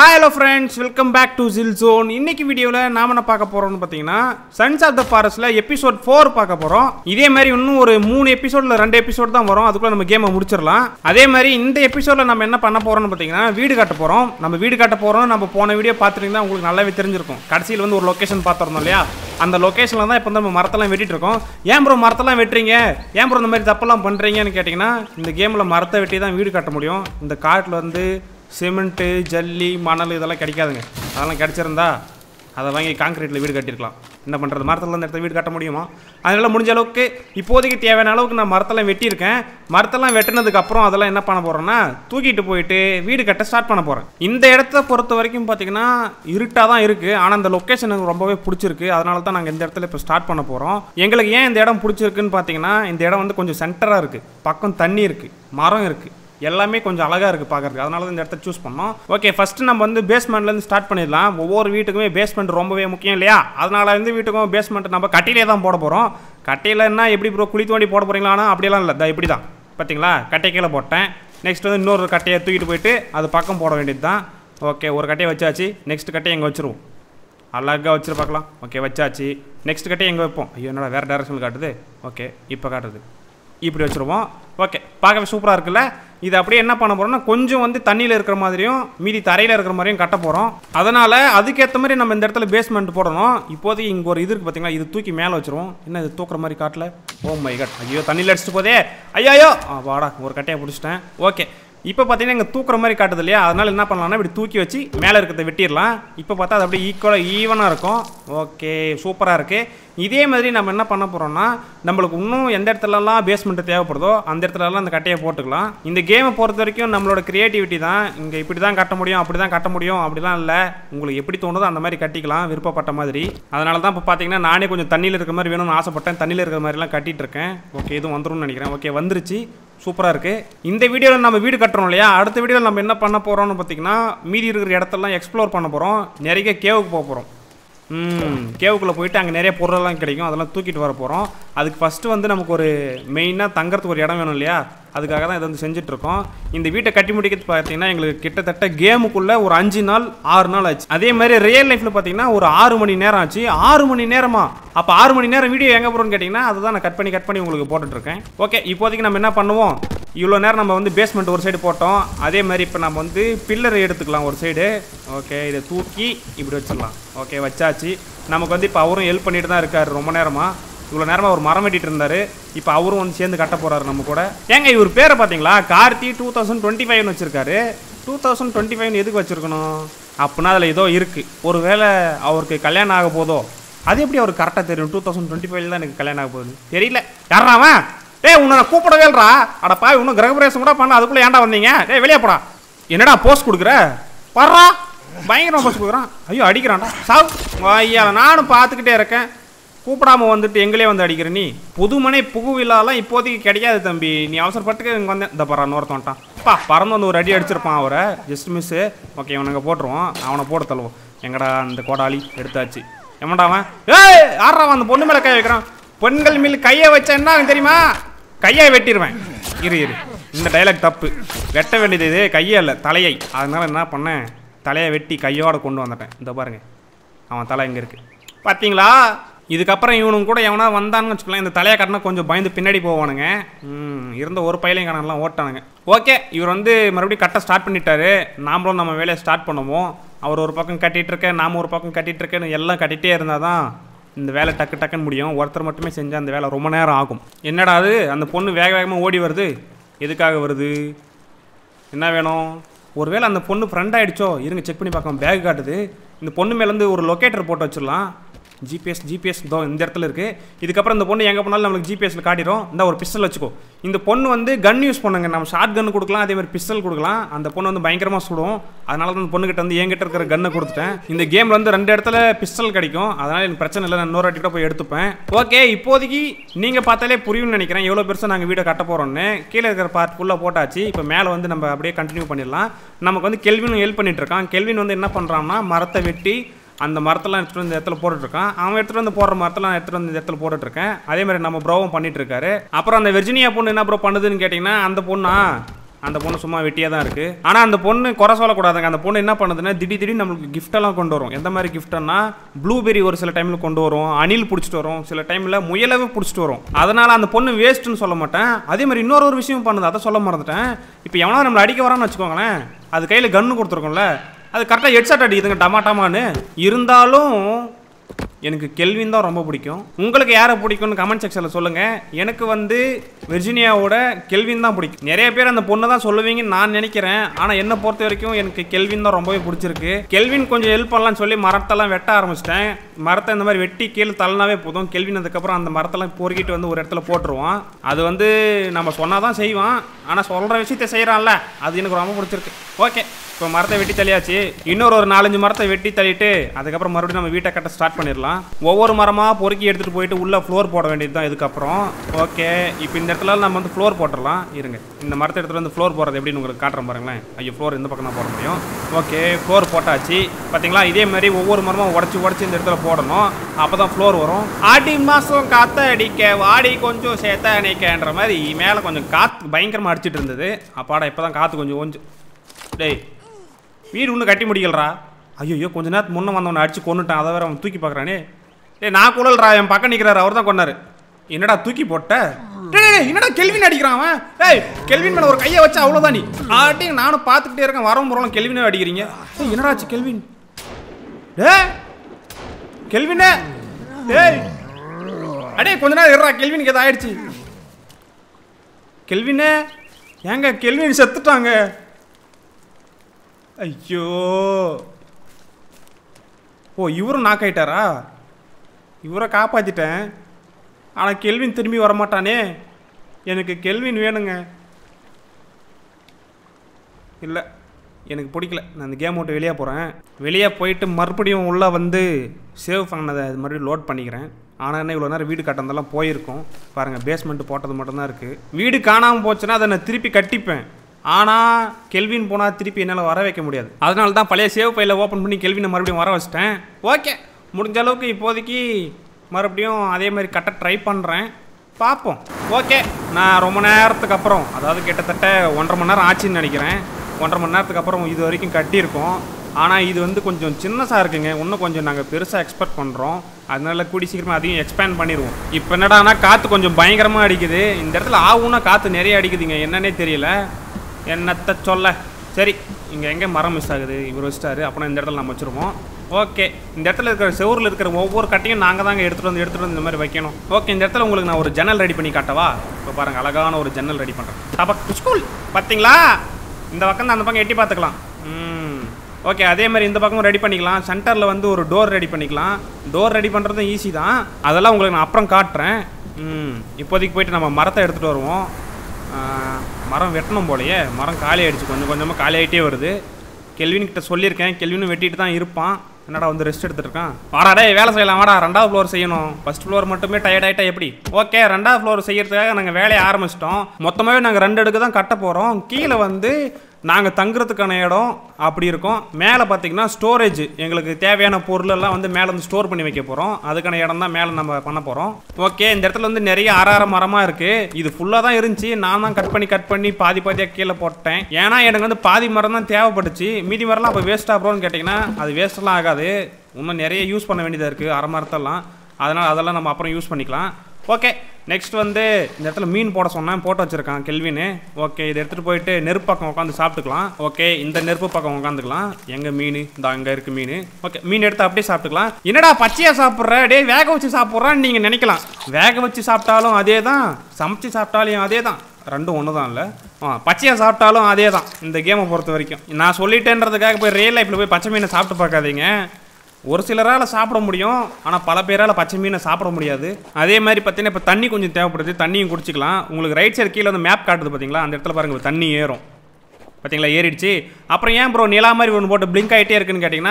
Hi hello friends welcome back to Jil Jon இன்னைக்கு வீடியோவில் நாம என்ன பார்க்க போறோம்னு பார்த்தீங்கன்னா சன்ஸ் ஆஃப் த ஃபாரஸ்ட்ல எபிசோட் ஃபோர் பார்க்க போறோம் இதே மாதிரி இன்னும் ஒரு மூணு எபிசோட்ல ரெண்டு எபிசோட் தான் வரும் அதுக்குள்ள நம்ம கேமை முடிச்சிடலாம் அதே மாதிரி இந்த எபிசோட்ல நம்ம என்ன பண்ண போறோம்னு பார்த்தீங்கன்னா வீடு கட்ட போறோம் நம்ம வீடு கட்ட போறோம் நம்ம போன வீடியோ பார்த்துட்டீங்கன்னா உங்களுக்கு நல்லாவே தெரிஞ்சிருக்கும் கடைசியில் வந்து ஒரு லொகேஷன் பார்த்துருந்தோம் இல்லையா அந்த லொகேஷனில் தான் இப்போ நம்ம மரத்தெல்லாம் வெட்டிட்டு இருக்கோம் ஏன் ப்ரோ மரத்தெல்லாம் வெட்டுறீங்க ஏன் ப்ரோ இந்த மாதிரி தப்பெல்லாம் பண்ணுறீங்கன்னு கேட்டிங்கன்னா இந்த கேமில் மரத்தை வெட்டி தான் வீடு கட்ட முடியும் இந்த காட்டில் வந்து சிமெண்ட்டு ஜல்லி மணல் இதெல்லாம் கிடைக்காதுங்க அதெல்லாம் கிடைச்சிருந்தா அதை வாங்கி காங்கிரீட்டில் வீடு கட்டியிருக்கலாம் என்ன பண்ணுறது மரத்தில் இந்த இடத்துல வீடு கட்ட முடியுமா அதனால் முடிஞ்ச அளவுக்கு இப்போதைக்கு தேவையான அளவுக்கு நான் மரத்தெல்லாம் வெட்டியிருக்கேன் மரத்தெல்லாம் வெட்டினதுக்கு அப்புறம் அதெல்லாம் என்ன பண்ண போகிறேன்னா தூக்கிட்டு போயிட்டு வீடு கட்ட ஸ்டார்ட் பண்ண போகிறேன் இந்த இடத்த பொறுத்த வரைக்கும் பார்த்தீங்கன்னா இருட்டாக தான் இருக்குது ஆனால் இந்த லொக்கேஷன் எனக்கு ரொம்பவே பிடிச்சிருக்கு அதனால தான் நாங்கள் இந்த இடத்துல இப்போ ஸ்டார்ட் பண்ண போகிறோம் எங்களுக்கு ஏன் இந்த இடம் பிடிச்சிருக்குன்னு பார்த்தீங்கன்னா இந்த இடம் வந்து கொஞ்சம் சென்டராக இருக்குது பக்கம் தண்ணி இருக்குது மரம் இருக்குது எல்லாமே கொஞ்சம் அழகாக இருக்குது பார்க்கறதுக்கு அதனால தான் இந்த இடத்த சூஸ் பண்ணோம் ஓகே ஃபஸ்ட்டு நம்ம வந்து பேஸ்மெண்ட்லேருந்து ஸ்டார்ட் பண்ணிடலாம் ஒவ்வொரு வீட்டுக்குமே பேஸ்மெண்ட் ரொம்பவே முக்கியம் இல்லையா அதனால வந்து வீட்டுக்கும் பேஸ்மெண்ட் நம்ம கட்டையிலே தான் போட போகிறோம் கட்டையில் என்ன எப்படி ப்ரோ குழி தோண்டி போட போகிறீங்களானா அப்படியெல்லாம் இல்லை இப்படி தான் பார்த்தீங்களா கட்டை கீழே போட்டேன் நெக்ஸ்ட் வந்து இன்னொரு கட்டையை தூக்கிட்டு போயிட்டு அது பக்கம் போட வேண்டியது தான் ஓகே ஒரு கட்டையை வச்சாச்சு நெக்ஸ்ட் கட்டையை எங்கே வச்சிருவோம் அழகாக வச்சுரு பார்க்கலாம் ஓகே வச்சாச்சு நெக்ஸ்ட் கட்டையை எங்கே வைப்போம் ஐயோ என்னடா வேறு டேரக்ஷனில் காட்டுது ஓகே இப்போ காட்டுது இப்படி வச்சுருவோம் ஓகே பார்க்கவே சூப்பராக இருக்குல்ல இது அப்படியே என்ன பண்ண போகிறோம்னா கொஞ்சம் வந்து தண்ணியில் இருக்கிற மாதிரியும் மீதி தரையில் இருக்கிற மாதிரியும் கட்ட போகிறோம் அதனால் அதுக்கேற்ற மாதிரி நம்ம இந்த இடத்துல பேஸ்மெண்ட் போடணும் இப்போதைக்கு இங்கே ஒரு இது இருக்குது பார்த்தீங்களா இது தூக்கி மேலே வச்சுருவோம் என்ன இது தூக்குற மாதிரி காட்டல ஓ மை கட் ஐயோ தண்ணியில் அடிச்சுட்டு போதே ஐயோ ஆ வாடா ஒரு கட்டையை பிடிச்சிட்டேன் ஓகே இப்போ பார்த்தீங்கன்னா இங்கே தூக்குற மாதிரி காட்டுது இல்லையா அதனால் என்ன பண்ணலாம்னா இப்படி தூக்கி வச்சு மேலே இருக்கிறத வெட்டிடலாம் இப்போ பார்த்தா அது அப்படியே ஈக்குவலாக ஈவனாக இருக்கும் ஓகே சூப்பராக இருக்குது இதே மாதிரி நம்ம என்ன பண்ண போகிறோம்னா நம்மளுக்கு இன்னும் எந்த இடத்துலலாம் பேஸ்மெண்ட் தேவைப்படுதோ அந்த இடத்துலலாம் அந்த கட்டையை போட்டுக்கலாம் இந்த கேமை பொறுத்த வரைக்கும் நம்மளோட கிரியேட்டிவிட்டி தான் இங்கே இப்படி தான் கட்ட முடியும் அப்படி தான் கட்ட முடியும் அப்படிலாம் இல்லை உங்களுக்கு எப்படி தோணுதோ அந்த மாதிரி கட்டிக்கலாம் விருப்பப்பட்ட மாதிரி அதனால தான் இப்போ பார்த்தீங்கன்னா நானே கொஞ்சம் தண்ணியில் இருக்கிற மாதிரி வேணும்னு ஆசைப்பட்டேன் தண்ணியில் இருக்கிற மாதிரிலாம் கட்டிட்டு இருக்கேன் ஓகே இதுவும் வந்துரும்னு நினைக்கிறேன் ஓகே வந்துருச்சு சூப்பராக இருக்குது இந்த வீடியோவில் நம்ம வீடு கட்டுறோம் இல்லையா அடுத்த வீடியோவில் நம்ம என்ன பண்ண போகிறோம்னு பார்த்தீங்கன்னா மீதி இருக்கிற இடத்தெல்லாம் எக்ஸ்ப்ளோர் பண்ண போகிறோம் நிறைய கேவுக்கு போக போகிறோம் ம் கேவுக்குள்ளே போயிட்டு அங்கே நிறைய பொருளெல்லாம் கிடைக்கும் அதெல்லாம் தூக்கிட்டு வர போகிறோம் அதுக்கு ஃபஸ்ட்டு வந்து நமக்கு ஒரு மெயினாக தங்கறதுக்கு ஒரு இடம் வேணும் இல்லையா அதுக்காக தான் இதை வந்து செஞ்சுட்ருக்கோம் இந்த வீட்டை கட்டி முடிக்கிறது பார்த்தீங்கன்னா எங்களுக்கு கிட்டத்தட்ட கேமுக்குள்ளே ஒரு அஞ்சு நாள் ஆறு நாள் ஆச்சு அதே மாதிரி ரியல் லைஃப்பில் பார்த்தீங்கன்னா ஒரு ஆறு மணி நேரம் ஆச்சு ஆறு மணி நேரமா அப்போ ஆறு மணி நேரம் வீடியோ எங்கே போகிறோம்னு கேட்டிங்கன்னா அதுதான் நான் கட் பண்ணி கட் பண்ணி உங்களுக்கு போட்டுட்ருக்கேன் ஓகே இப்போதைக்கு நம்ம என்ன பண்ணுவோம் இவ்வளோ நேரம் நம்ம வந்து பேஸ்மெண்ட் ஒரு சைடு போட்டோம் அதே மாதிரி இப்போ நம்ம வந்து பில்லர் எடுத்துக்கலாம் ஒரு சைடு ஓகே இதை தூக்கி இப்படி வச்சிடலாம் ஓகே வச்சாச்சு நமக்கு வந்து இப்போ அவரும் ஹெல்ப் பண்ணிட்டு தான் இருக்கார் ரொம்ப நேரமாக இவ்வளோ நேரமாக ஒரு மரம் வெட்டிட்டு இருந்தார் இப்போ அவரும் வந்து சேர்ந்து கட்ட போகிறாரு நம்ம கூட ஏங்க இவர் பேரை பார்த்தீங்களா கார்த்தி டூ தௌசண்ட் டுவெண்ட்டி ஃபைவ்னு வச்சிருக்காரு டூ தௌசண்ட் டுவெண்ட்டி ஃபைவ்னு எதுக்கு வச்சிருக்கணும் அப்படின்னா அதில் ஏதோ இருக்குது ஒருவேளை அவருக்கு கல்யாணம் ஆக போதோ அது எப்படி அவருக்கு கரெக்டாக தெரியும் டூ தௌசண்ட் டுவெண்ட்டி ஃபைவ்ல தான் எனக்கு கல்யாணம் ஆக போகுது தெரியல யாரா அவன் டேய் உன்னை நான் கூப்பிடவே இல்லடா அட பாவி இன்னும் கிரகப்பிரவேசம் கூட பண்ண அதுக்குள்ளே ஏன்டா வந்தீங்க டேய் வெளியே போடா என்னடா போஸ்ட் கொடுக்குற வர்றா பயங்கரமாக போஸ்ட் கொடுக்குறான் ஐயோ அடிக்கிறான்டா சாவு ஐயா நானும் பார்த்துக்கிட்டே இருக்கேன் கூப்பிடாம வந்துட்டு எங்களே வந்து அடிக்கிற நீ புதுமனை புகுவிழாலாம் இப்போதைக்கு கிடைக்காது தம்பி நீ அவசரப்பட்டுக்கு இங்கே வந்தேன் இந்த பரா இன்னொருத்தன்ட்டான் பா பறந்து வந்து ஒரு அடி அடிச்சிருப்பான் அவரை ஜஸ்ட் மிஸ்ஸு ஓகே இவனுங்க போட்டுருவோம் அவனை போட தள்ளுவோம் எங்கடா அந்த கோடாளி எடுத்தாச்சு எமண்டா அவன் ஏய் ஆடுறா அந்த பொண்ணு மேலே கை வைக்கிறான் பெண்கள் மேல் கையை வச்சா என்ன ஆகும் தெரியுமா கையை வெட்டிடுவேன் இரு இரு இந்த டைலாக் தப்பு வெட்ட வேண்டியது இது கையே இல்லை தலையை அதனால என்ன பண்ணேன் தலையை வெட்டி கையோட கொண்டு வந்துட்டேன் இந்த பாருங்க அவன் தலை இங்கே இருக்கு பார்த்தீங்களா இதுக்கப்புறம் இவனுங்க கூட எவனா வந்தான்னு வச்சுக்கலாம் இந்த தலையை கட்டினா கொஞ்சம் பயந்து பின்னாடி போவானுங்க ம், இருந்த ஒரு பையலையும் கணக்கெல்லாம் ஓட்டானுங்க ஓகே இவர் வந்து மறுபடியும் கட்ட ஸ்டார்ட் பண்ணிட்டாரு நாமளும் நம்ம வேலையை ஸ்டார்ட் பண்ணுவோம் அவர் ஒரு பக்கம் கட்டிட்டு இருக்கேன் நாம ஒரு பக்கம் கட்டிட்டு இருக்கேன்னு எல்லாம் கட்டிகிட்டே இருந்தால் தான் இந்த வேலை டக்கு டக்குன்னு முடியும் ஒருத்தர் மட்டுமே செஞ்சால் அந்த வேலை ரொம்ப நேரம் ஆகும் என்னடா அது அந்த பொண்ணு வேக வேகமாக ஓடி வருது எதுக்காக வருது என்ன வேணும் ஒருவேளை அந்த பொண்ணு ஃப்ரெண்ட் ஆயிடுச்சோ இருங்க செக் பண்ணி பார்க்கலாம் பேக் காட்டுது இந்த பொண்ணு மேலேருந்து ஒரு லொக்கேட்டர் போட்டு வச்சிடலாம் ஜிபிஎஸ் ஜிபிஎஸ் இதோ இந்த இடத்துல இருக்குது இதுக்கப்புறம் இந்த பொண்ணு எங்கே போனாலும் நம்மளுக்கு ஜிபிஎஸ்ல காட்டிடும் இந்த ஒரு பிஸ்டல் வச்சுக்கோ இந்த பொண்ணு வந்து கன் யூஸ் பண்ணுங்க நம்ம ஷார்ட் கன் கொடுக்கலாம் அதே மாதிரி பிஸ்டல் கொடுக்கலாம் அந்த பொண்ணு வந்து பயங்கரமாக சுடும் அதனால தான் அந்த பொண்ணுகிட்ட வந்து என்கிட்ட இருக்கிற கன்னை கொடுத்துட்டேன் இந்த கேமில் வந்து ரெண்டு இடத்துல பிஸ்டல் கிடைக்கும் அதனால எனக்கு பிரச்சனை இல்லை நான் இன்னொரு வாட்டி கூட போய் எடுத்துப்பேன் ஓகே இப்போதைக்கு நீங்கள் பார்த்தாலே புரியும்னு நினைக்கிறேன் எவ்வளோ பெருசாக நாங்கள் வீடியோ கட்ட போகிறோம்னு கீழே இருக்கிற பார்ட் ஃபுல்லாக போட்டாச்சு இப்போ மேலே வந்து நம்ம அப்படியே கண்டினியூ பண்ணிடலாம் நமக்கு வந்து கெல்வினும் ஹெல்ப் பண்ணிட்டு இருக்கான் கெல்வின் வந்து என்ன பண்ணுறான்னா மரத்தை வெட்டி அந்த மரத்தெல்லாம் எடுத்துகிட்டு வந்து இந்த இடத்துல போட்டுட்ருக்கான் அவன் எடுத்துகிட்டு வந்து போடுற மரத்தெல்லாம் எடுத்துகிட்டு வந்து இந்த இடத்துல போட்டுட்ருக்கேன் அதே மாதிரி நம்ம ப்ரோவும் பண்ணிட்டு இருக்காரு அப்புறம் அந்த வெர்ஜினியா பொண்ணு என்ன ப்ரோ பண்ணுதுன்னு கேட்டிங்கன்னா அந்த பொண்ணா அந்த பொண்ணு சும்மா வெட்டியாக தான் இருக்குது ஆனால் அந்த பொண்ணு குறை சொல்லக்கூடாதுங்க அந்த பொண்ணு என்ன பண்ணுதுன்னா திடீர் திடீர்னு நம்மளுக்கு கிஃப்டெல்லாம் கொண்டு வரும் எந்த மாதிரி கிஃப்ட்னா ப்ளூபெரி ஒரு சில டைமில் கொண்டு வரும் அணில் பிடிச்சிட்டு வரும் சில டைமில் முயலவே பிடிச்சிட்டு வரும் அதனால் அந்த பொண்ணு வேஸ்ட்டுன்னு சொல்ல மாட்டேன் அதே மாதிரி இன்னொரு ஒரு விஷயம் பண்ணுது அதை சொல்ல மறந்துட்டேன் இப்போ எவனா நம்மளை அடிக்க வரான்னு வச்சுக்கோங்களேன் அது கையில் கன்று கொடுத்துருக்கோம்ல அது கரெக்டாக ஹெட்ஷாட் அடிக்குதுங்க டமாட்டாமான்னு இருந்தாலும் எனக்கு கெல்வின் தான் ரொம்ப பிடிக்கும் உங்களுக்கு யாரை பிடிக்கும்னு கமெண்ட் செக்ஷனில் சொல்லுங்கள் எனக்கு வந்து வெர்ஜினியாவோட கெல்வின் தான் பிடிக்கும் நிறைய பேர் அந்த பொண்ணை தான் சொல்லுவீங்கன்னு நான் நினைக்கிறேன் ஆனால் என்னை பொறுத்த வரைக்கும் எனக்கு கெல்வின் தான் ரொம்பவே பிடிச்சிருக்கு கெல்வின் கொஞ்சம் ஹெல்ப் பண்ணலாம்னு சொல்லி மரத்தெல்லாம் வெட்ட ஆரம்பிச்சிட்டேன் மரத்தை இந்த மாதிரி வெட்டி கீழே தள்ளினாவே போதும் கெல்வின் அதுக்கப்புறம் அந்த மரத்தெல்லாம் பொறுக்கிட்டு வந்து ஒரு இடத்துல போட்டுருவான் அது வந்து நம்ம சொன்னால் தான் செய்வான் ஆனால் சொல்கிற விஷயத்தை செய்கிறான்ல அது எனக்கு ரொம்ப பிடிச்சிருக்கு ஓகே இப்போ மரத்தை வெட்டி தள்ளியாச்சு இன்னொரு ஒரு நாலஞ்சு மரத்தை வெட்டி தள்ளிட்டு அதுக்கப்புறம் மறுபடியும் நம்ம வீட்டை கட்ட ஸ்டார்ட் பண்ணிடலாம் ஒவ்வொரு மரமாக பொறுக்கி எடுத்துகிட்டு போயிட்டு உள்ளே ஃப்ளோர் போட வேண்டியது தான் இதுக்கப்புறம் ஓகே இப்போ இந்த இடத்துல நம்ம வந்து ஃப்ளோர் போட்டுடலாம் இருங்க இந்த மரத்தை எடுத்துகிட்டு வந்து ஃப்ளோர் போடுறது எப்படின்னு உங்களுக்கு காட்டுறேன் பாருங்களேன் ஐயோ ஃப்ளோர் இந்த பக்கம் தான் போட முடியும் ஓகே ஃப்ளோர் போட்டாச்சு பார்த்தீங்களா இதே மாதிரி ஒவ்வொரு மரமும் உடச்சி உடச்சி இந்த இடத்துல போடணும் அப்போ தான் ஃப்ளோர் வரும் ஆடி மாதம் காற்ற அடிக்க வாடி கொஞ்சம் சேத்த அணைக்கன்ற மாதிரி மேலே கொஞ்சம் காற்று பயங்கரமாக அடிச்சிட்டு இருந்தது அப்பாடா இப்போ தான் காற்று கொஞ்சம் கொஞ்சம் டேய் வீடு இன்னும் கட்டி முடிக்கலடா ஐயோ கொஞ்ச நேரத்துக்கு முன்னே வந்தவனை அடிச்சு கொண்டுட்டான் அதை வேற அவன் தூக்கி பார்க்குறானே டேய் நான் குழல்றா என் பக்கம் நிற்கிறாரு அவர் தான் கொண்டாரு என்னடா தூக்கி போட்ட டேய், டேய், டேய், என்னடா கெல்வின் அடிக்கிறான் அவன் டேய் கெல்வின் மேல ஒரு கையை வச்சு அவ்வளோதான் நீ ஆட்டி நானும் பார்த்துக்கிட்டே இருக்கேன் வரவும் போகிறோம் கெல்வினே அடிக்கிறீங்க டேய் என்னடா ஆச்சு கெல்வின் டேய் கெல்வினே டேய் அடே கொஞ்ச நேரம் இருடா கெல்வினுக்கு எதாவது ஆயிடுச்சு கெல்வினே ஏங்க கெல்வின் செத்துட்டாங்க ஐயோ ஓ இவரும் நாக் ஆயிட்டாரா இவரை காப்பாற்றிட்டேன் ஆனால் கெல்வின் திரும்பி வரமாட்டானே எனக்கு கெல்வின் வேணுங்க இல்லை எனக்கு பிடிக்கல நான் இந்த கேம் விட்டு வெளியே போகிறேன் வெளியே போயிட்டு மறுபடியும் உள்ளே வந்து சேவ் பண்ணதை அது மறுபடியும் லோட் பண்ணிக்கிறேன் ஆனால் என்ன இவ்வளோ நேரம் வீடு கட்டினதெல்லாம் போயிருக்கும் பாருங்கள் பேஸ்மெண்ட் போட்டது மட்டும்தான் இருக்குது வீடு காணாமல் போச்சுன்னா அதை நான் திருப்பி கட்டிப்பேன் ஆனால் கெல்வின் போனால் திருப்பி என்னால் வர வைக்க முடியாது அதனால தான் பழைய சேவ் ஃபைலை ஓப்பன் பண்ணி கெல்வினை மறுபடியும் வர வச்சிட்டேன் ஓகே முடிஞ்ச அளவுக்கு இப்போதைக்கு மறுபடியும் அதே மாதிரி கட்ட ட்ரை பண்ணுறேன் பார்ப்போம் ஓகே நான் ரொம்ப நேரத்துக்கு அப்புறம் அதாவது கிட்டத்தட்ட ஒன்றரை மணி நேரம் ஆச்சுன்னு நினைக்கிறேன் ஒன்றரை மணி நேரத்துக்கு அப்புறம் இது வரைக்கும் கட்டியிருக்கோம் ஆனால் இது வந்து கொஞ்சம் சின்னசாக இருக்குங்க இன்னும் கொஞ்சம் நாங்கள் பெருசாக எக்ஸ்பெக்ட் பண்ணுறோம் அதனால கூடி சீக்கிரமாக அதையும் எக்ஸ்பேண்ட் பண்ணிடுவோம் இப்போ என்னடானா காற்று கொஞ்சம் பயங்கரமாக அடிக்குது இந்த இடத்துல ஆகும்னா காற்று நிறைய அடிக்குதுங்க என்னன்னே தெரியல என்னத்த சொல்ல சரி இங்கே எங்கே மரம் மிஸ் ஆகுது இவர் வச்சிட்டாரு அப்புறம் இந்த இடத்துல நம்ம வச்சுருவோம் ஓகே இந்த இடத்துல இருக்கிற செவுரில் இருக்கிற ஒவ்வொரு கட்டையும் நாங்கள் தாங்க எடுத்துகிட்டு வந்து எடுத்துகிட்டு வந்து இந்த மாதிரி வைக்கணும் ஓகே இந்த இடத்துல உங்களுக்கு நான் ஒரு ஜன்னல் ரெடி பண்ணி காட்டவா இப்போ பாருங்க அழகான ஒரு ஜன்னல் ரெடி பண்ணுறேன் டபக் ஸ்கூல் பார்த்தீங்களா இந்த பக்கம் தான் அந்த பக்கம் எட்டி பார்த்துக்கலாம் ம் ஓகே அதே மாதிரி இந்த பக்கம் ரெடி பண்ணிக்கலாம் சென்டரில் வந்து ஒரு டோர் ரெடி பண்ணிக்கலாம் டோர் ரெடி பண்ணுறதும் ஈஸி தான் அதெல்லாம் உங்களுக்கு நான் அப்புறம் காட்டுறேன் ம் இப்போதைக்கு போயிட்டு நம்ம மரத்தை எடுத்துகிட்டு வருவோம் ஆ, மரம் வெட்டணும் போலயே மரம் காலி ஆயிடுச்சு கொஞ்சம் கொஞ்சமாக காலி ஆகிட்டே வருது கெல்வின் கிட்ட சொல்லியிருக்கேன் கெல்வினும் வெட்டிட்டு தான் இருப்பான் என்னடா வந்து ரெஸ்ட் எடுத்துட்டு இருக்கான் வாடா டேய் வேலை செய்யலாம் வாடா ரெண்டாவது ஃப்ளோர் செய்யணும் ஃபர்ஸ்ட் ஃப்ளோர் மட்டுமே டயர்ட் ஆகிட்டா எப்படி ஓகே ரெண்டாவது ஃப்ளோர் செய்யறதுக்காக நாங்கள் வேலையை ஆரம்பிச்சிட்டோம் மொத்தமாகவே நாங்கள் ரெண்டு அடுக்கு தான் கட்ட போகிறோம் கீழே வந்து நாங்கள் தங்குறதுக்கான இடம் அப்படி இருக்கும் மேலே பார்த்தீங்கன்னா ஸ்டோரேஜ் எங்களுக்கு தேவையான பொருள் எல்லாம் வந்து மேலே வந்து ஸ்டோர் பண்ணி வைக்க போகிறோம் அதுக்கான இடம் தான் மேலே நம்ம பண்ண போகிறோம் ஓகே இந்த இடத்துல வந்து நிறைய அரார மரமாக இருக்குது இது ஃபுல்லாக தான் இருந்துச்சு நான் தான் கட் பண்ணி கட் பண்ணி பாதி பாதியாக கீழே போட்டேன் ஏன்னா எனக்கு வந்து பாதி மரம் தான் தேவைப்பட்டுச்சு மீதி மரம்லாம் அப்போ வேஸ்ட்டாக ப்ரோன்னு கேட்டிங்கன்னா அது வேஸ்ட்டெல்லாம் ஆகாது இன்னும் நிறைய யூஸ் பண்ண வேண்டியதாக இருக்குது அரை மரத்தெல்லாம் அதனால் அதெல்லாம் நம்ம அப்புறம் யூஸ் பண்ணிக்கலாம் ஓகே நெக்ஸ்ட் வந்து இந்த இடத்துல மீன் போட சொன்னேன் போட்டு வச்சிருக்கான் கெல்வின்னு ஓகே இதை எடுத்துகிட்டு போயிட்டு நெருப்பு பக்கம் உட்காந்து சாப்பிட்டுக்கலாம் ஓகே இந்த நெருப்பு பக்கம் உட்காந்துக்கலாம் எங்க மீன் இந்த அங்கே இருக்கு மீன் ஓகே மீன் எடுத்து அப்படியே சாப்பிட்டுக்கலாம் என்னடா பச்சையாக சாப்பிட்ற டேய் வேக வச்சு சாப்பிட்றான்னு நீங்கள் நினைக்கலாம் வேக வச்சு சாப்பிட்டாலும் அதே தான் சமைச்சு சாப்பிட்டாலும் அதே தான் ரெண்டும் ஒன்று தான் இல்லை ஆ பச்சையாக சாப்பிட்டாலும் அதே தான் இந்த கேமை பொறுத்த வரைக்கும் நான் சொல்லிட்டேன்றதுக்காக போய் ரியல் லைஃப்பில் போய் பச்சை மீனை சாப்பிட்டு பார்க்காதீங்க ஒரு சிலரால் சாப்பிட முடியும் ஆனால் பல பேரால் பச்சை மீனை சாப்பிட முடியாது அதே மாதிரி பார்த்தீங்கன்னா இப்போ தண்ணி கொஞ்சம் தேவைப்படுது தண்ணியும் குடிச்சிக்கலாம் உங்களுக்கு ரைட் சைடு கீழே வந்து மேப் காட்டுது பார்த்தீங்களா அந்த இடத்துல பாருங்க தண்ணி ஏறும் பார்த்தீங்களா ஏறிடுச்சு அப்புறம் ஏன் ப்ரோ நிலா மாதிரி ஒன்று போட்டு பிளிங்க் ஆகிட்டே இருக்குன்னு கேட்டிங்கன்னா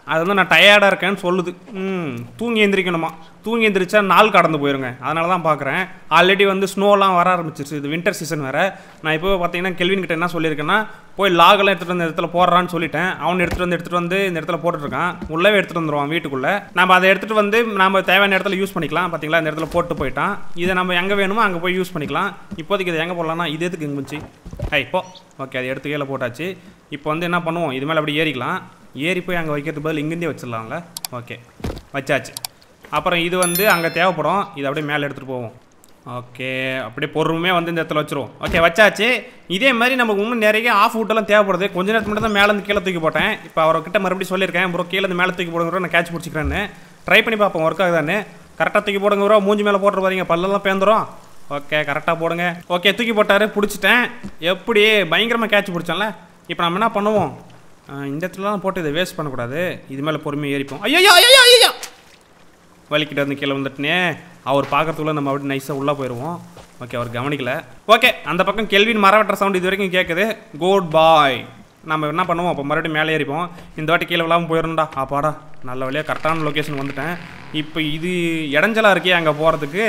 அது வந்து நான் டயர்டாக இருக்கேன்னு சொல்லுது ம் தூங்கி எந்திரிக்கணுமா தூங்கி எந்திரிச்சா நாள் கடந்து போயிருங்க அதனால தான் பார்க்குறேன் ஆல்ரெடி வந்து ஸ்னோலாம் வர ஆரம்பிச்சிருச்சு இது வின்டர் சீசன் வேறு நான் இப்போ பார்த்தீங்கன்னா கெல்வின் கிட்ட என்ன சொல்லியிருக்கேன்னா போய் லாகெல்லாம் எடுத்துகிட்டு வந்து இந்த இடத்துல போடுறான்னு சொல்லிட்டேன் அவன் எடுத்துகிட்டு வந்து எடுத்துகிட்டு வந்து இந்த இடத்துல போட்டுட்ருக்கான் உள்ளவே எடுத்துகிட்டு வந்துடுவான் வீட்டுக்குள்ளே நம்ம அதை எடுத்துகிட்டு வந்து நம்ம தேவையான இடத்துல யூஸ் பண்ணிக்கலாம் பார்த்தீங்களா இந்த இடத்துல போட்டு போயிட்டான் இதை நம்ம எங்கே வேணுமோ அங்கே போய் யூஸ் பண்ணிக்கலாம் இப்போதைக்கு இதை எங்கே போடலாம்னா இது எதுக்கு இங்கே இருந்துச்சு ஐ இப்போ ஓகே அதை எடுத்து கீழே போட்டாச்சு இப்போ வந்து என்ன பண்ணுவோம் இது மேலே அப்படி ஏறிக்கலாம் ஏறி போய் அங்கே வைக்கிறது பதில் இங்கேருந்தே வச்சிடலாம்ல ஓகே வச்சாச்சு அப்புறம் இது வந்து அங்கே தேவைப்படும் இதை அப்படியே மேலே எடுத்துகிட்டு போவோம் ஓகே அப்படியே பொறுமையாக வந்து இந்த இடத்துல வச்சிருவோம் ஓகே வச்சாச்சு இதே மாதிரி நமக்கு இன்னும் நிறைய ஆஃப் ஃபுட்டெல்லாம் தேவைப்படுது கொஞ்ச நேரத்துக்கு மட்டும் தான் மேலே இருந்து கீழே தூக்கி போட்டேன் இப்போ அவர்கிட்ட மறுபடியும் சொல்லியிருக்கேன் ப்ரோ கீழே இருந்து மேலே தூக்கி போடுங்க நான் கேட்ச் பிடிச்சிக்கிறேன்னு ட்ரை பண்ணி பார்ப்போம் ஒர்க் ஆகுதான்னு கரெக்டாக தூக்கி போடுங்க ப்ரோ மூஞ்சி மேலே போட்டு பாருங்க பல்லெல்லாம் பேந்துரும் ஓகே கரெக்டாக போடுங்க ஓகே தூக்கி போட்டாரு பிடிச்சிட்டேன் எப்படி பயங்கரமாக கேட்ச் பிடிச்சோம்ல இப்போ நம்ம என்ன பண்ணுவோம் ஆஹ் இந்த இடத்துலலாம் போட்டு இதை வேஸ்ட் பண்ணக்கூடாது இது மேலே பொறுமையாக ஏறிப்போம் ஐயோ ஐயோ ஐயோ வலிக்கிட்ட இருந்து கீழே வந்துட்டுனே அவர் பார்க்கறதுக்குள்ள நம்ம அப்படி நைஸாக உள்ளே போயிடுவோம் ஓகே அவர் கவனிக்கல ஓகே அந்த பக்கம் கெல்வின் மரவெட்டுற சவுண்ட் இது வரைக்கும் கேட்குது குட் பாய் நம்ம என்ன பண்ணுவோம் அப்போ மறுபடியும் மேலே ஏறிப்போம் இந்த வாட்டி கீழே விழாமல் போயிடணும்டா ஆப்பாடா நல்ல வழியாக கரெக்டான லொக்கேஷன் வந்துட்டேன் இப்போ இது இடைஞ்சலாக இருக்கே அங்கே போகிறதுக்கு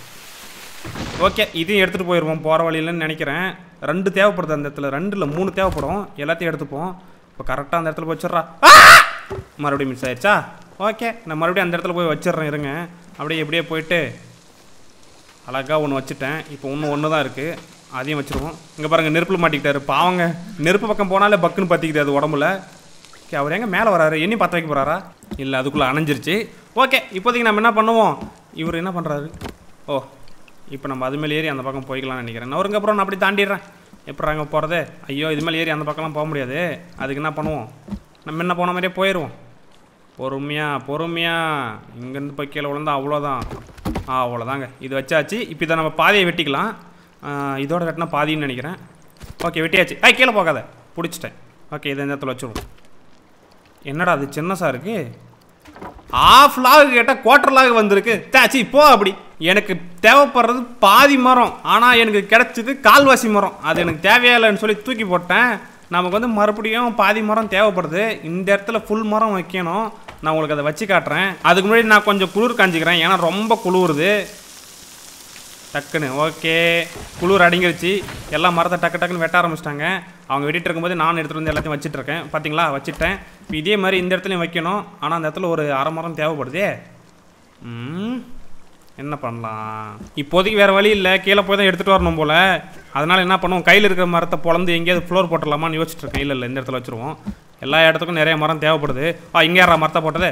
ஓகே இதையும் எடுத்துகிட்டு போயிடுவோம் போகிற வழியிலன்னு நினைக்கிறேன் ரெண்டு தேவைப்படுது அந்த இடத்துல ரெண்டு இல்லை மூணு தேவைப்படும் எல்லாத்தையும் எடுத்துப்போம் இப்போ கரெக்டாக அந்த இடத்துல வச்சிடுறா ஆ! மறுபடியும் மிஸ் ஆயிடுச்சா ஓகே நான் மறுபடியும் அந்த இடத்துல போய் வச்சிடுறேன் இருங்க அப்படியே எப்படியே போயிட்டு அழகாக ஒன்று வச்சுட்டேன் இப்போ இன்னும் ஒன்று தான் இருக்குது அதையும் வச்சுருவோம் இங்கே பாருங்கள் நெருப்பில் மாட்டிக்கிட்டாரு பாவங்க நெருப்பு பக்கம் போனாலே பக்குன்னு பற்றிக்குது அது உடம்புல ஓகே அவர் எங்கே மேலே வராரு எண்ணி பற்ற வைக்க போகிறாரா இல்லை அதுக்குள்ளே அணைஞ்சிருச்சு ஓகே இப்போதைக்கு நம்ம என்ன பண்ணுவோம் இவர் என்ன பண்ணுறாரு ஓ இப்போ நம்ம அது மேலே ஏறி அந்த பக்கம் போய்க்கலாம்னு நினைக்கிறேன் நான் ஒருங்க அப்புறம் நான் அப்படி தாண்டிடுறேன் எப்படி அங்கே போகிறது ஐயோ இது மேலே ஏறி அந்த பக்கம்லாம் போக முடியாது அதுக்கு என்ன பண்ணுவோம் நம்ம என்ன போன மாதிரியே போயிடுவோம் பொறுமையா பொறுமையா இங்கேருந்து போய் கீழே விழுந்தா அவ்வளோதான் ஆ அவ்வளோதாங்க இது வச்சாச்சு இப்போ இதை நம்ம பாதியை வெட்டிக்கலாம் ஆ, இதோட வெட்டினா பாதின்னு நினைக்கிறேன் ஓகே வெட்டியாச்சு ஐ கீழே போகாத பிடிச்சிட்டேன் ஓகே இதை இந்த இடத்துல வச்சுருவோம் என்னடா அது சின்னசா இருக்கு ஆஃப் லாக் கேட்டால் குவார்டர் லாக் வந்திருக்கு தாச்சி போ அப்படி எனக்கு தேவைப்படுறது பாதி மரம் ஆனால் எனக்கு கிடைச்சது கால்வாசி மரம் அது எனக்கு தேவையில்லைன்னு சொல்லி தூக்கி போட்டேன் நமக்கு வந்து மறுபடியும் பாதி மரம் தேவைப்படுது இந்த இடத்துல ஃபுல் மரம் வைக்கணும் நான் உங்களுக்கு அதை வச்சு காட்டுறேன் அதுக்கு முன்னாடி நான் கொஞ்சம் குளிர் காஞ்சிக்கிறேன் ஏன்னா ரொம்ப குளிருது டக்குன்னு ஓகே குளிர் அடங்கிருச்சு எல்லா மரத்தை டக்கு டக்குன்னு வெட்ட ஆரம்பிச்சிட்டாங்க அவங்க வெட்டிட்டு இருக்கும்போது நான் எடுத்துகிட்டு வந்து எல்லாத்தையும் வச்சிட்டு இருக்கேன் பார்த்தீங்களா வச்சுட்டேன் இப்போ இதே மாதிரி இந்த இடத்துலையும் வைக்கணும் ஆனால் அந்த இடத்துல ஒரு அரை மரம் தேவைப்படுதே ம் என்ன பண்ணலாம் இப்போதைக்கு வேறு வழி இல்லை கீழே போய் தான் எடுத்துகிட்டு வரணும் போல் அதனால் என்ன பண்ணுவோம் கையில் இருக்கிற மரத்தை பொழந்து எங்கேயாவது ஃப்ளோர் போட்டுடலாமான்னு யோசிச்சுட்டு இருக்கேன் இல்லை இல்லை இந்த இடத்துல வச்சுருவோம் எல்லா இடத்துக்கும் நிறைய மரம் தேவைப்படுது ஆ இங்கே யாரா மரத்தை போட்டது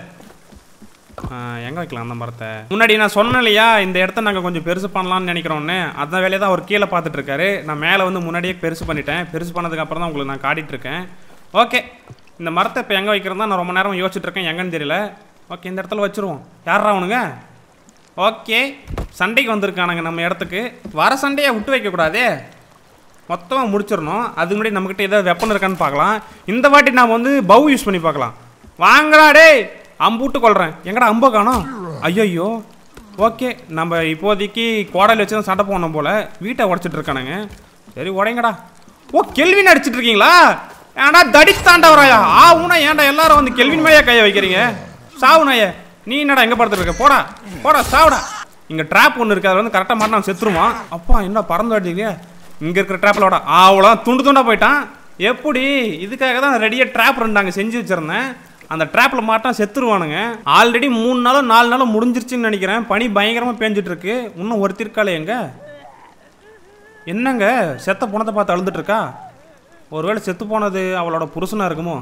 எங்கே வைக்கலாம் அந்த மரத்தை முன்னாடி நான் சொன்னேன் இல்லையா இந்த இடத்த நாங்கள் கொஞ்சம் பெருசு பண்ணலாம்னு நினைக்கிறோன்னு அந்த வேலையை தான் அவர் கீழே பார்த்துட்டு இருக்காரு நான் மேலே வந்து முன்னாடியே பெருசு பண்ணிட்டேன் பெருசு பண்ணதுக்கு அப்புறம் தான் உங்களுக்கு நான் காட்டிட்டு இருக்கேன் ஓகே இந்த மரத்தை இப்போ எங்கே வைக்கிறதா நான் ரொம்ப நேரம் யோசிச்சுட்டு இருக்கேன் எங்கன்னு தெரியல ஓகே இந்த இடத்துல வச்சுருவோம் யாரா அவனுங்க ஓகே சண்டைக்கு வந்திருக்கானுங்க நம்ம இடத்துக்கு வர சண்டையை விட்டு வைக்கக்கூடாதே மொத்தமாக முடிச்சிடணும் அதுக்கு முன்னாடி நம்மக்கிட்ட ஏதாவது வெப்பன் இருக்கான்னு பார்க்கலாம் இந்த வாட்டி நாம் வந்து பவு யூஸ் பண்ணி பார்க்கலாம் வாங்கடா டேய் அம்புட்டு கொள்றேன் எங்கடா அம்ப காணோம் ஐயோ ஓகே நம்ம இப்போதைக்கு கோடையில் வச்சு தான் சண்டை போனோம் போல வீட்டை உடச்சிட்டு இருக்கானுங்க சரி உடைங்கடா ஓ கெல்வின் அடிச்சிட்டு இருக்கீங்களா ஏன்டா தடித்தாண்டவராயா ஆ உனா ஏன்டா எல்லாரும் வந்து கெல்வின் மேலேயே கையை வைக்கிறீங்க சாவு நாயே நீ என்னடா எங்கே படுத்துட்டு இருக்க போடா போடா சாவுடா இங்கே ட்ராப் ஒன்று இருக்கு அதில் வந்து கரெக்டாக மாட்டினா செத்துருவான் அப்பா என்ன பறந்து அடிச்சிங்க இங்கே இருக்கிற ட்ராப்பில் விட அவ்வளோ துண்டு துண்டா போயிட்டான் எப்படி இதுக்காக தான் ரெடியாக ட்ராப் ரெண்டு அங்கே செஞ்சு வச்சிருந்தேன் அந்த ட்ராப்பில் மாட்டான் செத்துருவானுங்க ஆல்ரெடி மூணு நாளோ நாலு நாளோ முடிஞ்சிருச்சுன்னு நினைக்கிறேன் பனி பயங்கரமாக பேஞ்சிட்டு இருக்கு இன்னும் ஒருத்தர் இருக்காளே எங்க என்னங்க செத்த போனதை பார்த்து அழுதுட்டு இருக்கா ஒருவேளை செத்து போனது அவளோட புருஷனா இருக்குமோ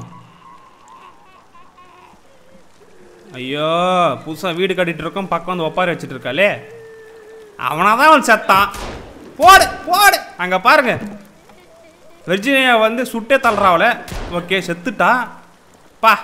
ஐயோ புதுசாக வீடு கட்டிட்டு இருக்கோம் பக்கம் வந்து ஒப்பாரி வச்சுட்டு இருக்காளே அவனாதான் தான் அவன் செத்தான் போடு போடு அங்கே பாருங்க வெர்ஜினியா வந்து சுட்டே தள்ளுறாவல ஓகே செத்துட்டா பா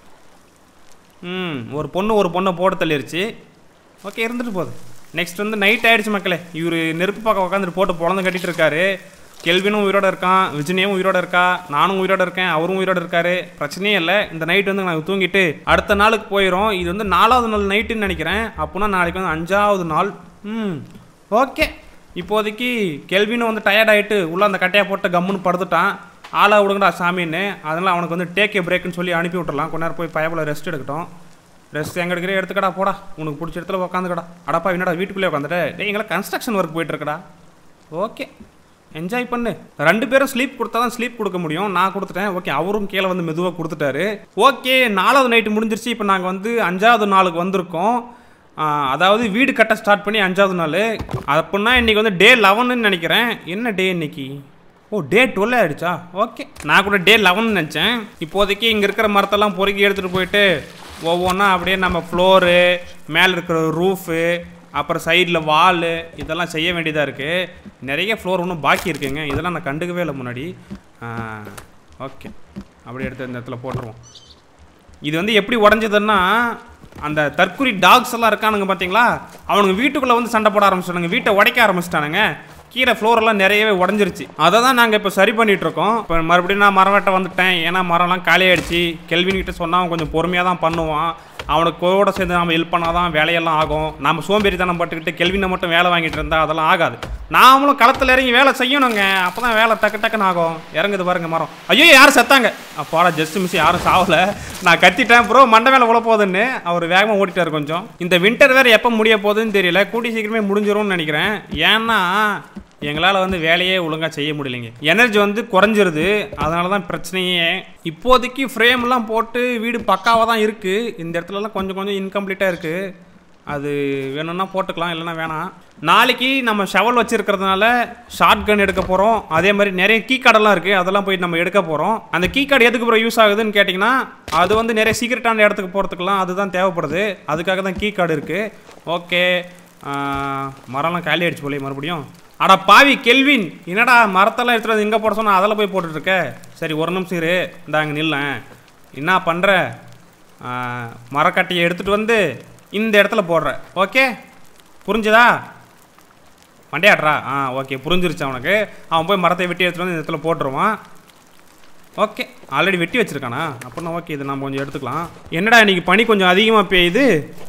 ம் ஒரு பொண்ணு ஒரு பொண்ணை போட தள்ளிருச்சு ஓகே இருந்துட்டு போகுது நெக்ஸ்ட் வந்து நைட் ஆயிடுச்சு மக்களே இவர் நெருப்பு பக்கம் உட்காந்துட்டு போட்டு பொழந்து கட்டிட்டு இருக்காரு கெல்வினும் உயிரோட இருக்கான் விஜயனையும் உயிரோட இருக்கா நானும் உயிரோட இருக்கேன் அவரும் உயிரோட இருக்காரு பிரச்சனையே இல்லை இந்த நைட் வந்து நாங்கள் தூங்கிட்டு அடுத்த நாளுக்கு போயிடும் இது வந்து நாலாவது நாள் நைட்டுன்னு நினைக்கிறேன் அப்போனா நாளைக்கு வந்து அஞ்சாவது நாள் ம் ஓகே இப்போதைக்கு கெல்வினும் வந்து டயர்ட் ஆகிட்டு உள்ள அந்த கட்டையை போட்டு கம்முன்னு படுத்துட்டான் ஆளை விடுங்கடா சாமின்னு அதனால் அவனுக்கு வந்து டேக் ஏ பிரேக்குன்னு சொல்லி அனுப்பி விட்டுறலாம் கொஞ்ச நேரம் போய் பயப்பில் ரெஸ்ட் எடுக்கட்டும் ரெஸ்ட் எங்கே எடுக்கிறே எடுத்துக்கடா போடா உனக்கு பிடிச்ச இடத்துல உட்காந்துக்கடா அடப்பா என்னடா வீட்டுக்குள்ளே உட்காந்துட்டு டேய் எங்களை கன்ஸ்ட்ரக்ஷன் ஒர்க் போயிட்டுருக்கடா ஓகே என்ஜாய் பண்ணு ரெண்டு பேரும் ஸ்லீப் கொடுத்தா தான் ஸ்லீப் கொடுக்க முடியும் நான் கொடுத்துட்டேன் ஓகே அவரும் கீழே வந்து மெதுவாக கொடுத்துட்டாரு ஓகே நாலாவது நைட்டு முடிஞ்சிருச்சு இப்போ நாங்கள் வந்து அஞ்சாவது நாளுக்கு வந்திருக்கோம் ஆ, அதாவது வீடு கட்ட ஸ்டார்ட் பண்ணி அஞ்சாவது நாள் அப்படின்னா இன்றைக்கி வந்து டே லெவன்னு நினைக்கிறேன் என்ன டே இன்னைக்கு ஓ டே டுவெல் ஆயிடுச்சா ஓகே நான் கூட டே லெவன் நினச்சேன் இப்போதைக்கு இங்கே இருக்கிற மரத்தெல்லாம் பொறுக்கி எடுத்துகிட்டு போயிட்டு ஒவ்வொன்றா அப்படியே நம்ம ஃப்ளோரு மேலே இருக்கிற ரூஃபு அப்புறம் சைடில் வாலு இதெல்லாம் செய்ய வேண்டியதாக இருக்குது நிறைய ஃப்ளோர் இன்னும் பாக்கி இருக்குங்க இதெல்லாம் நான் கண்டுக்கவே இல்லை முன்னாடி ஓகே அப்படியே எடுத்து இந்த இடத்துல போட்டுருவோம் இது வந்து எப்படி உடஞ்சதுன்னா அந்த தற்குறி டாக்ஸ் எல்லாம் இருக்கானுங்க பார்த்தீங்களா அவனுங்க வீட்டுக்குள்ளே வந்து சண்டை போட ஆரம்பிச்சிட்டானுங்க வீட்டை உடைக்க ஆரம்பிச்சிட்டானுங்க கீழே floor எல்லாம் நிறையவே உடஞ்சிருச்சு அதை தான் நாங்கள் இப்போ சரி பண்ணிட்டு இருக்கோம் இப்போ மறுபடியும் நான் மரம் வெட்ட வந்துட்டேன் ஏன்னா மரம்லாம் காலியாயிடுச்சு கெல்வின் கிட்ட சொன்னால் அவன் கொஞ்சம் பொறுமையாக தான் பண்ணுவான் அவனுக்கு கூட சேர்ந்து நம்ம ஹெல்ப் பண்ணால் தான் வேலையெல்லாம் ஆகும் நம்ம சோம்பேறித்தனம் பட்டுக்கிட்டு கெல்வினை மட்டும் வேலை வாங்கிட்டு இருந்தால் அதெல்லாம் ஆகாது நாமளும் களத்தில் இறங்கி வேலை செய்யணுங்க அப்போ தான் வேலை டக்கு டக்குன்னு ஆகும் இறங்குது பாருங்க மரம் ஐயோ யாரும் செத்தாங்க அப்பாடா ஜஸ்ட் மிஸ் யாரும் சாவல நான் கத்திட்டேன் ப்ரோ மண்டை மேலே உள்ள போகுதுன்னு அவர் வேகமாக ஓடிட்டார் கொஞ்சம் இந்த வின்டர் வேறு எப்போ முடிய போகுதுன்னு தெரியல கூட்டி சீக்கிரமே முடிஞ்சிரும்னு நினைக்கிறேன் ஏன்னா எங்களால் வந்து வேலையே ஒழுங்காக செய்ய முடியலைங்க எனர்ஜி வந்து குறைஞ்சிருது அதனால தான் பிரச்சனையே இப்போதைக்கு ஃப்ரேம்லாம் போட்டு வீடு பக்காவாக தான் இருக்குது இந்த இடத்துலலாம் கொஞ்சம் கொஞ்சம் இன்கம்ப்ளீட்டாக இருக்குது அது வேணும்னா போட்டுக்கலாம் இல்லைன்னா வேணாம் நாளைக்கு நம்ம ஷவல் வச்சிருக்கிறதுனால ஷார்ட் கன் எடுக்க போகிறோம் அதே மாதிரி நிறைய கீ கார்டெல்லாம் இருக்குது அதெல்லாம் போய் நம்ம எடுக்க போகிறோம் அந்த கீ கார்டு எதுக்கு அப்புறம் யூஸ் ஆகுதுன்னு கேட்டிங்கன்னா அது வந்து நிறைய சீக்கிரட்டான இடத்துக்கு போகிறதுக்கெல்லாம் அதுதான் தேவைப்படுது அதுக்காக தான் கீ கார்டு இருக்குது ஓகே மரம்லாம் காலி அடிச்சு போலே மறுபடியும் அட பாவி கெல்வின் என்னடா மரத்தெல்லாம் எடுத்துகிட்டு வந்து எங்கே போட சொன்னா அதில் போய் போட்டுட்டு இருக்க சரி ஒரு நிமிஷம் இரு இந்தாங்க நில்லேன் என்ன பண்ணுற மரக்கட்டையை எடுத்துகிட்டு வந்து இந்த இடத்துல போடுற ஓகே புரிஞ்சுதா மண்டையாடுறா ஆ ஓகே புரிஞ்சிருச்சு அவனுக்கு அவன் போய் மரத்தை வெட்டி எடுத்துகிட்டு வந்து இந்த இடத்துல போட்டுருவான் ஓகே ஆல்ரெடி வெட்டி வச்சிருக்கானா அப்படின்னா ஓகே இது நம்ம கொஞ்சம் எடுத்துக்கலாம் என்னடா இன்னைக்கு பனி கொஞ்சம் அதிகமாக பெய்யுது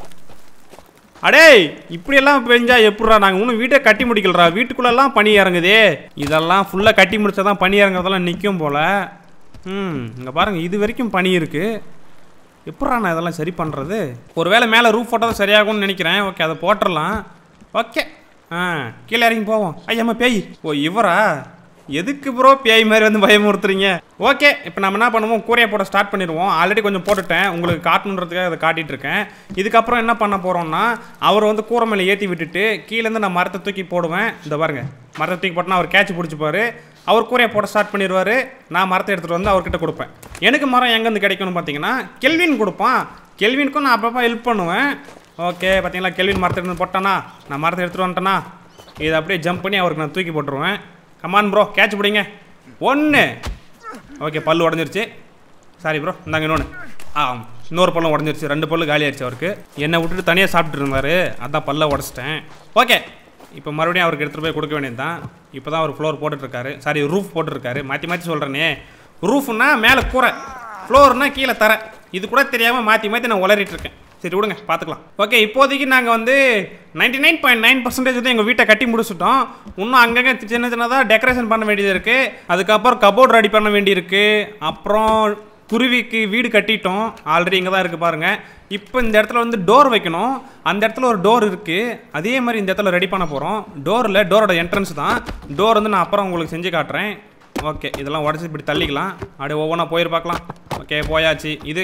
அடேய் இப்படியெல்லாம் பெஞ்சா எப்படிடா நாங்கள் இன்னும் வீட்டை கட்டி முடிக்கலடா வீட்டுக்குள்ளெல்லாம் பனி இறங்குதே இதெல்லாம் ஃபுல்லாக கட்டி முடிச்சா தான் பனி இறங்குறதெல்லாம் நிற்கும் போல் ம் இங்கே பாருங்கள் இது வரைக்கும் பனி இருக்குது எப்படா நான் இதெல்லாம் சரி பண்ணுறது ஒருவேளை மேலே ரூஃப் போட்டால் சரியாகும்னு நினைக்கிறேன் ஓகே அதை போட்டுடலாம் ஓகே ஆ கீழே இறங்கி போவோம் ஐயம்மா பேய் ஓ இவரா எதுக்கு ப்ரோ பேய் மாதிரி வந்து பயமுறுத்துறீங்க ஓகே இப்போ நம்ம என்ன பண்ணுவோம் கூரையை போட ஸ்டார்ட் பண்ணிடுவோம் ஆல்ரெடி கொஞ்சம் போட்டுட்டேன் உங்களுக்கு காட்டணுன்றதுக்காக அதை காட்டிட்டு இருக்கேன் இதுக்கப்புறம் என்ன பண்ண போகிறோம்னா அவர் வந்து கூரை மேலே ஏற்றி விட்டுட்டு கீழேருந்து நான் மரத்தை தூக்கி போடுவேன் இந்த பாருங்க மரத்தை தூக்கி போட்டோன்னா அவர் கேட்ச் பிடிச்சிப்பாரு அவர் கூரையை போட ஸ்டார்ட் பண்ணிடுவார் நான் மரத்தை எடுத்துகிட்டு வந்து அவர்கிட்ட கொடுப்பேன் எனக்கு மரம் எங்கேருந்து கிடைக்கும்னு பார்த்தீங்கன்னா கெல்வின் கொடுப்பான் கெல்வினுக்கும் நான் அப்பப்போ ஹெல்ப் பண்ணுவேன் ஓகே பார்த்தீங்களா கெல்வின் மரத்தை எடுத்து போட்டானா நான் மரத்தை எடுத்துகிட்டு வந்துட்டேனா இதை அப்படியே ஜம்ப் பண்ணி அவருக்கு நான் தூக்கி போட்டுருவேன் கமான் ப்ரோ கேட்ச் பிடிங்க ஒன்று ஓகே பல்லு உடஞ்சிருச்சு சாரி ப்ரோ இந்தாங்க இன்னொன்று ஆ இன்னொரு பல்லும் உடஞ்சிருச்சு ரெண்டு பல்லு காலி ஆயிடுச்சு அவருக்கு என்னை விட்டுட்டு தனியாக சாப்பிட்டுட்டு இருந்தாரு அதான் பல்ல உடச்சிட்டேன் ஓகே இப்போ மறுபடியும் அவருக்கு எடுத்துகிட்டு போய் கொடுக்க வேண்டியது தான் இப்போ தான் அவர் ஃப்ளோர் போட்டுட்ருக்காரு சாரி ரூஃப் போட்டுருக்காரு மாற்றி மாற்றி சொல்கிறேனே ரூஃப்னா மேலே கூரை ஃப்ளோர்னா கீழே தர இது கூட தெரியாமல் மாற்றி மாற்றி நான் உளறிட்டு இருக்கேன் சரி விடுங்க பார்த்துக்கலாம் ஓகே இப்போதைக்கு நாங்கள் வந்து ninety nine point nine percentage வந்து எங்கள் வீட்டை கட்டி முடிச்சிட்டோம் இன்னும் அங்கங்கே சின்ன சின்னதாக டெக்கரேஷன் பண்ண வேண்டியது இருக்குது அதுக்கப்புறம் கபோர்ட் ரெடி பண்ண வேண்டியிருக்கு அப்புறம் குருவிக்கு வீடு கட்டிட்டோம் ஆல்ரெடி இங்கே தான் இருக்குது பாருங்கள் இப்போ இந்த இடத்துல வந்து டோர் வைக்கணும் அந்த இடத்துல ஒரு டோர் இருக்குது அதே மாதிரி இந்த இடத்துல ரெடி பண்ண போகிறோம் டோரில் டோரோட என்ட்ரன்ஸ் தான் டோர் வந்து நான் அப்புறம் உங்களுக்கு செஞ்சு காட்டுறேன் ஓகே இதெல்லாம் உடச்சி இப்படி தள்ளிக்கலாம் அப்படியே ஒவ்வொன்றா போயிரு பார்க்கலாம் ஓகே போயாச்சு இது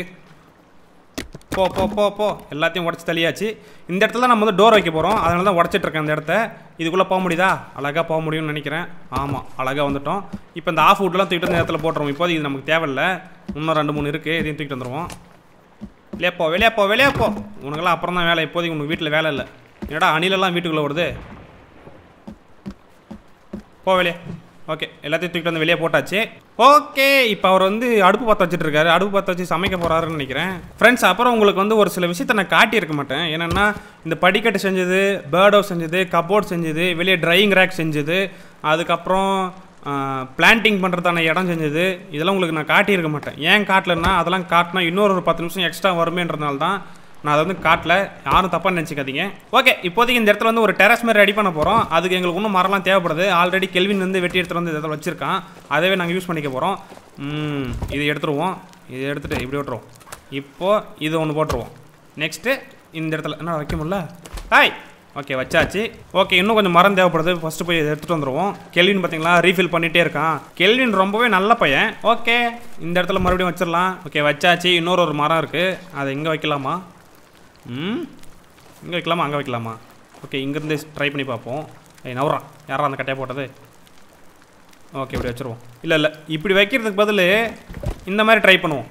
போ போ போ போ எல்லாத்தையும் உடச்சி தள்ளியாச்சு இந்த இடத்துல நம்ம வந்து டோர் வைக்க போகிறோம் அதனால தான் உடச்சிட்டு இருக்கேன் இந்த இடத்த இதுக்குள்ளே போக முடியுதா அழகாக போக முடியும்னு நினைக்கிறேன் ஆமாம் அழகாக வந்துட்டோம் இப்போ இந்த ஆஃப் வுட்லாம் தூக்கிட்டு வந்து இந்த இடத்துல போட்டுருவோம் இப்போதைக்கு இது நமக்கு தேவையில்லை இன்னும் ரெண்டு மூணு இருக்குது இதையும் தூக்கிட்டு வந்துடுவோம் வெளியே போ வெளியே போ வெளியே போ உனக்கெல்லாம் அப்புறம் தான் வேலை இப்போதைக்கு உனக்கு வீட்டில் வேலை இல்லை என்னடா அணிலெல்லாம் வீட்டுக்குள்ளே வருது போ வெளியே ஓகே எல்லாத்தையும் தூக்கிட்டு வந்து வெளியே போட்டாச்சு ஓகே இப்போ அவர் வந்து அடுப்பு பற்ற வச்சுட்டு இருக்காரு அடுப்பு பற்ற வச்சு சமைக்க போறாருன்னு நினைக்கிறேன் ஃப்ரெண்ட்ஸ் அப்புறம் உங்களுக்கு வந்து ஒரு சில விஷயத்த நான் காட்டியிருக்க மாட்டேன் என்னென்னா இந்த படிக்கட்டு செஞ்சது பேர்ட் ஹவுஸ் செஞ்சது கபோர்ட் செஞ்சது வெளியே ட்ரையிங் ரேக் செஞ்சது அதுக்கப்புறம் பிளான்டிங் பண்ணுறதான இடம் செஞ்சது இதெல்லாம் உங்களுக்கு நான் காட்டியிருக்க மாட்டேன் ஏன் காட்டலன்னா அதெல்லாம் காட்டினா இன்னொரு ஒரு பத்து நிமிஷம் எக்ஸ்ட்ரா வருமேன்றதுனால தான் நான் அதை வந்து காட்டல யாரும் தப்பாக நினச்சிக்காதீங்க ஓகே இப்போதைக்கு இந்த இடத்துல வந்து ஒரு டெரஸ் மாதிரி ரெடி பண்ண போகிறோம் அதுக்கு எங்களுக்கு இன்னும் மரம்லாம் தேவைப்படுது ஆல்ரெடி கெல்வின் வந்து வெட்டி எடுத்துகிட்டு வந்து இந்த இடத்துல வச்சுருக்கான் அதவே நாங்கள் யூஸ் பண்ணிக்க போகிறோம் இதை எடுத்துருவோம் இதை எடுத்துகிட்டு இப்படி விட்டுருவோம் இப்போது இது ஒன்று போட்டுருவோம் நெக்ஸ்ட்டு இந்த இடத்துல என்ன வைக்க முடியல ஹாய் ஓகே வச்சாச்சு ஓகே இன்னும் கொஞ்சம் மரம் தேவைப்படுது ஃபஸ்ட்டு போய் இதை எடுத்துகிட்டு வந்துடுவோம் கெல்வின் பார்த்தீங்களா ரீஃபில் பண்ணிகிட்டே இருக்கான் கெல்வின் ரொம்பவே நல்ல பையன் ஓகே இந்த இடத்துல மறுபடியும் வச்சிடலாம் ஓகே வச்சாச்சு இன்னொரு ஒரு மரம் இருக்குது அதை இங்கே வைக்கலாமா ம் இங்கே வைக்கலாமா அங்கே வைக்கலாமா ஓகே இங்கேருந்து ட்ரை பண்ணி பார்ப்போம் ஏய் நவரா யாரா அந்த கட்டையை போட்டது ஓகே இப்படி வச்சுருவோம் இல்லை இல்லை இப்படி வைக்கிறதுக்கு பதில் இந்த மாதிரி ட்ரை பண்ணுவோம்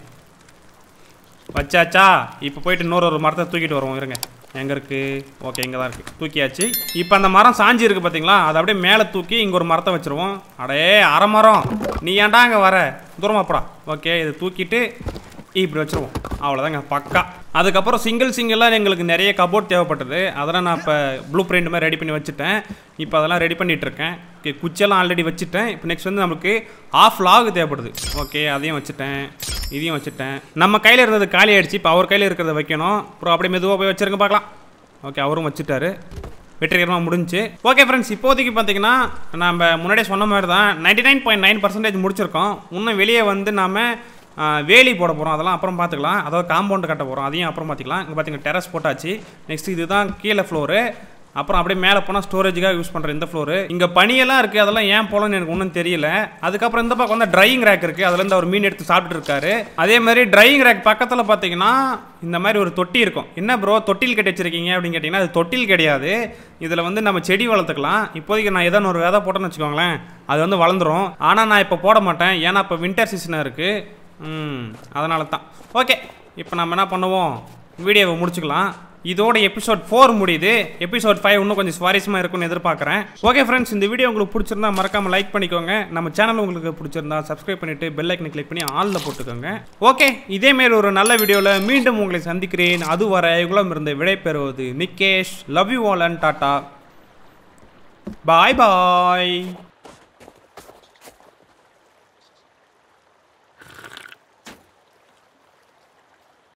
வச்சாச்சா இப்போ போயிட்டு இன்னொரு ஒரு மரத்தை தூக்கிட்டு வருவோம் இருங்க எங்கே இருக்குது ஓகே இங்கே தான் இருக்குது தூக்கியாச்சு இப்போ அந்த மரம் சாஞ்சி இருக்குது பார்த்தீங்களா அதை அப்படியே மேலே தூக்கி இங்கே ஒரு மரத்தை வச்சுருவோம் அடே அரை மரம் நீ ஏன்டா அங்கே வர தூரமாப்படா ஓகே இதை தூக்கிட்டு இப்படி வச்சுருவோம் அவ்வளோதாங்க பக்கா அதுக்கப்புறம் சிங்கிள் சிங்கிளாக எங்களுக்கு நிறைய கபோர்ட் தேவைப்பட்டது அதெல்லாம் நான் இப்போ ப்ளூ பிரிண்ட் மாதிரி ரெடி பண்ணி வச்சுட்டேன் இப்போ அதெல்லாம் ரெடி பண்ணிட்டு இருக்கேன் ஓகே குச்செல்லாம் ஆல்ரெடி வச்சுட்டேன் இப்போ நெக்ஸ்ட் வந்து நமக்கு ஆஃப் லாக் தேவைப்படுது ஓகே அதையும் வச்சுட்டேன் இதையும் வச்சுட்டேன் நம்ம கையில் இருந்தது காலி ஆயிடுச்சு இப்போ அவர் கையில் இருக்கிறத வைக்கணும் அப்புறம் அப்படியே மெதுவாக போய் வச்சிருங்க பார்க்கலாம் ஓகே அவரும் வச்சுட்டாரு வெற்றிகரமாக முடிஞ்சு ஓகே ஃப்ரெண்ட்ஸ் இப்போதைக்கு பார்த்தீங்கன்னா நம்ம முன்னாடியே சொன்ன மாதிரி தான் ninety nine point nine percentage முடிச்சிருக்கோம் இன்னும் வெளியே வந்து நாம ஆ, வேலி போட போகிறோம் அதெல்லாம் அப்புறம் பார்த்துக்கலாம் அதாவது காம்பவுண்டு கட்ட போகிறோம் அதையும் அப்புறம் பார்த்துக்கலாம் இங்கே பார்த்தீங்கன்னா டெரஸ் போட்டாச்சு நெக்ஸ்ட் இதுதான் கீழே ஃப்ளோரு அப்புறம் அப்படியே மேலே போனால் ஸ்டோரேஜுக்காக யூஸ் பண்ணுற இந்த ஃப்ளோரு இங்கே பனியெல்லாம் இருக்குது அதெல்லாம் ஏன் போலன்னு எனக்கு ஒன்றும் தெரியல அதுக்கப்புறம் இந்த பக்கம் வந்து ட்ரையிங் ரேக் இருக்குது அதுலேருந்து அவர் மீன் எடுத்து சாப்பிட்டு இருக்காரு அதே மாதிரி ட்ரையிங் ரேக் பக்கத்தில் பார்த்தீங்கன்னா இந்த மாதிரி ஒரு தொட்டி இருக்கும் என்ன ப்ரோ தொட்டில் கட்டி வச்சிருக்கீங்க அப்படின்னு கேட்டிங்கன்னா அது தொட்டில் கிடையாது இதில் வந்து நம்ம செடி வளர்த்துக்கலாம் இப்போதைக்கு நான் ஏதாவது ஒரு விதை போட்டேன்னு வச்சுக்கோங்களேன் அது வந்து வளர்ந்துரும் ஆனால் நான் இப்போ போட மாட்டேன் ஏன்னா இப்போ வின்டர் சீசனாக இருக்குது ம் அதனால தான் ஓகே இப்போ நம்ம என்ன பண்ணுவோம் வீடியோவை முடிச்சுக்கலாம் இதோட எபிசோட் ஃபோர் முடியுது எபிசோட் ஃபைவ் இன்னும் கொஞ்சம் சுவாரஸ்யமாக இருக்கும்னு எதிர்பார்க்குறேன் ஓகே ஃப்ரெண்ட்ஸ் இந்த வீடியோ உங்களுக்கு பிடிச்சிருந்தா மறக்காமல் லைக் பண்ணிக்கோங்க நம்ம சேனல் உங்களுக்கு பிடிச்சிருந்தா சப்ஸ்கிரைப் பண்ணிட்டு பெல் ஐக்கனை கிளிக் பண்ணி ஆலில் போட்டுக்கோங்க ஓகே இதேமாரி ஒரு நல்ல வீடியோவில் மீண்டும் உங்களை சந்திக்கிறேன் அதுவரை இவ்வளோ இருந்து விடைபெறுவது Nikesh love you all and tata bye bye